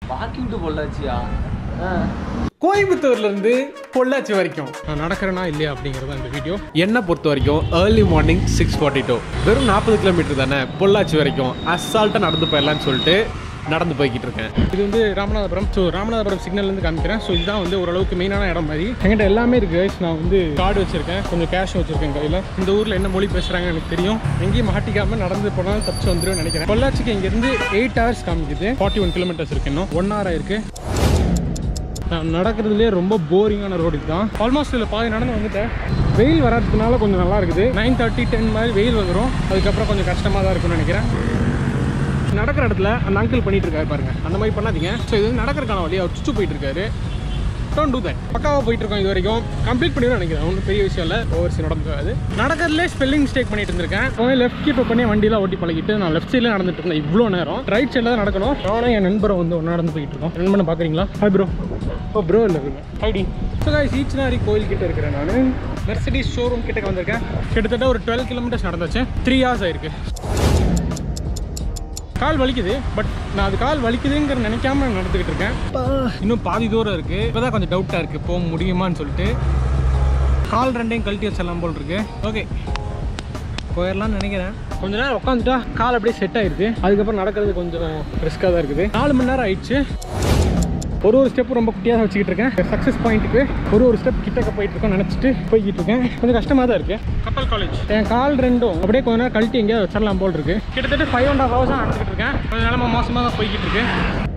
Walking to பொள்ளாச்சியா கோயம்புத்தூர்ல இருந்து பொள்ளாச்சி வரைக்கும் நான் நடக்கிறேனா இல்லையா அப்படிங்கிறது தான் இந்த வீடியோ என்னை பொறுத்த வரைக்கும் early morning six forty two வெறும் நாற்பது கிலோமீட்டர் தானே பொள்ளாச்சி வரைக்கும் அசால்ட்டாக நடந்து போயிடலான்னு சொல்லிட்டு நடந்து போய்கிட்டு இருக்கேன் இது வந்து ராமநாதபுரம் ஸோ ராமநாதபுரம் சிக்னல்லேருந்து காமிக்கிறேன் ஸோ இதுதான் வந்து ஓரளவுக்கு மெயினான இடம் மாதிரி என்கிட்ட எல்லாமே இருக்குது guys. நான் வந்து கார்டு வச்சிருக்கேன் கொஞ்சம் கேஷ் வச்சிருக்கேன் கையில் இந்த ஊரில் என்ன மொழி பேசுகிறாங்க எனக்கு தெரியும் எங்கேயும் மாட்டிக்காமல் நடந்து போனால் தப்பிச்சு வந்துடும் நினைக்கிறேன் பொள்ளாச்சிக்கு இங்கேருந்து எயிட் ஹவர்ஸ் காமிக்குது ஃபார்ட்டி ஒன் கிலோமீட்டர்ஸ் இருக்கு இன்னும் ஒன் ஹவர் ஆயிருக்கு நான் நடக்கிறதுலே ரொம்ப போரிங்கான ரோடு தான் ஆல்மோஸ்ட் இதில் பாதி நடந்து வந்துட்டேன் வெயில் வராததுனால கொஞ்சம் நல்லா இருக்குது நைன் தேர்ட்டி டென் மாதிரி வெயில் வந்துடும் அதுக்கப்புறம் கொஞ்சம் கஷ்டமாக தான் இருக்கும்னு நினைக்கிறேன் நடக்கிற இடத்துல அந்த அங்கிள் பண்ணிட்டு இருக்காரு பாருங்க அந்த மாதிரி பண்ணாதீங்க ஸோ இது வந்து நடக்கிறக்கான வழி அவர் சுச்சு போயிட்டு இருக்காரு டோன் டூ தட் பக்காவாக போயிட்டு இருக்கோம் இது வரைக்கும் கம்ப்ளீட் பண்ணிடுவேன் நினைக்கிறேன் ஒன்றும் பெரிய விஷயம் இல்லை ஓவர் சி நடந்துக்காது நடக்கிறதுலே ஸ்பெல்லிங் மிஸ்டேக் பண்ணிட்டு இருந்திருக்கேன் போய் லெஃப்ட் கீப் பண்ணி வண்டியெல்லாம் ஓட்டி பழகிட்டு நான் லெஃப்ட் சைடில் நடந்துட்டு இருந்தேன் இவ்வளோ நேரம் ரைட் சைடில் தான் நடக்கணும் நானும் என் நண்பரை வந்து ஒன்றா நடந்து போயிட்டு இருக்கோம் நண்பனை பார்க்குறீங்களா ஹாய் ப்ரோ ஓ ப்ரோ இல்லை ஹைடி ஸோ காய் ஈச்சனாரி கோயில் கிட்ட இருக்கிறேன் நான் மெர்சடிஸ் ஷோரூம் கிட்ட வந்திருக்கேன் கிட்டத்தட்ட ஒரு டுவெல் கிலோமீட்டர்ஸ் நடந்துச்சு த்ரீ ஹவர்ஸ் ஆயிருக்கு கால் வலிக்குது பட் நான் அது கால் வலிக்குதுங்கிற நினைக்காம நடந்துக்கிட்டு இருக்கேன் இன்னும் பாதி தூரம் இருக்கு இப்போதான் கொஞ்சம் டவுட்டாக இருக்கு போக முடியுமான்னு சொல்லிட்டு கால் ரெண்டையும் கழட்டி வச்சிடலாம் போல் இருக்கு ஓகே போயிடலாம்னு நினைக்கிறேன் கொஞ்ச நேரம் உட்காந்துட்டா கால் அப்படியே செட் ஆயிருக்கு அதுக்கப்புறம் நடக்கிறது கொஞ்சம் ரிஸ்க்காக தான் இருக்குது நாலு மணி நேரம் ஆயிடுச்சு ஒரு ஒரு ஸ்டெப் ரொம்ப குட்டியாக வச்சுக்கிட்டு இருக்கேன் சக்ஸஸ் பாயிண்ட்டுக்கு ஒரு ஒரு ஸ்டெப் கிட்டக்க போயிட்டு இருக்கோம் நினச்சிட்டு போய்கிட்டு இருக்கேன் கொஞ்சம் கஷ்டமாக தான் இருக்கு கப்பல் காலேஜ் என் கால் ரெண்டும் அப்படியே கொஞ்ச நேரம் கழட்டி எங்கேயாவது வச்சிடலாம் போல் இருக்கு கிட்டத்தட்ட ஃபைவ் அண்ட் ஹாஃப் ஹவர்ஸ் தான் நடந்துக்கிட்டு இருக்கேன் கொஞ்சம் நிலம மோசமாக தான் போய்கிட்டு இருக்கு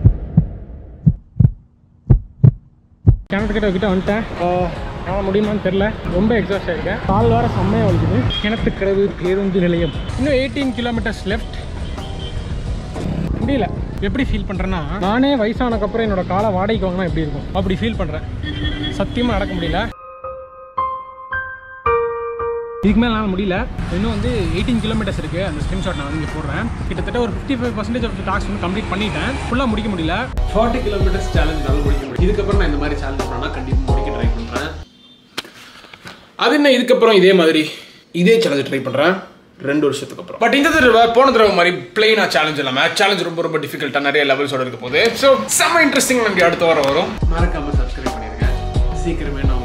கிணத்துக்கிட்ட கிட்ட வந்துட்டேன் ஆனால் முடியுமான்னு தெரில ரொம்ப எக்ஸாஸ்ட் ஆயிருக்கேன் கால் வேற செம்மையாக வலிக்குது கிணத்துக்கடவு பேருந்து நிலையம் இன்னும் எயிட்டீன் கிலோமீட்டர்ஸ் லெஃப்ட் முடியல எப்படி ஃபீல் பண்ணுறேன்னா நானே வயசானக்கப்புறம் என்னோட காலை வாடகைக்கு வாங்கினா எப்படி இருக்கும் அப்படி ஃபீல் பண்ணுறேன் சத்தியமாக நடக்க முடியல இதுக்கு மேலே என்னால் முடியல இன்னும் வந்து எயிட்டீன் கிலோமீட்டர்ஸ் இருக்குது அந்த ஸ்க்ரீன்ஷாட் நான் வந்து இங்கே போடுறேன் கிட்டத்தட்ட ஒரு fifty five percentage of tax வந்து கம்ப்ளீட் பண்ணிட்டேன் ஃபுல்லாக முடிக்க முடியல ஃபார்ட்டி கிலோமீட்டர்ஸ் சேலஞ்ச் நல்லா முடிக்க முடியும் இதுக்கப்புறம் நான் இந்த மாதிரி சேலஞ்ச் பண்ணா கண்டிப்பாக முடிக்க ட்ரை பண்ணுறேன் அது என்ன இதுக்கப்புறம் இதே மாதிரி இதே சேலஞ்ச் ட்ரை பண்ணுறேன் ரெண்டு வருஷத்துக்கு அப்புறம் பட் இந்த தடவை போன தடவை மாதிரி பிளெயினா சேலஞ்ச் இல்லாமல் சேலஞ்ச் ரொம்ப ரொம்ப டிஃபிகல்ட்டாக நிறைய லெவல்ஸோட இருக்க போகுது ஸோ செம்ம இன்ட்ரெஸ்டிங் நமக்கு அடுத்த வாரம் வரும் மறக்காம சப்ஸ்கிரைப் பண்ணிருங்க சீக்கிரமே நான்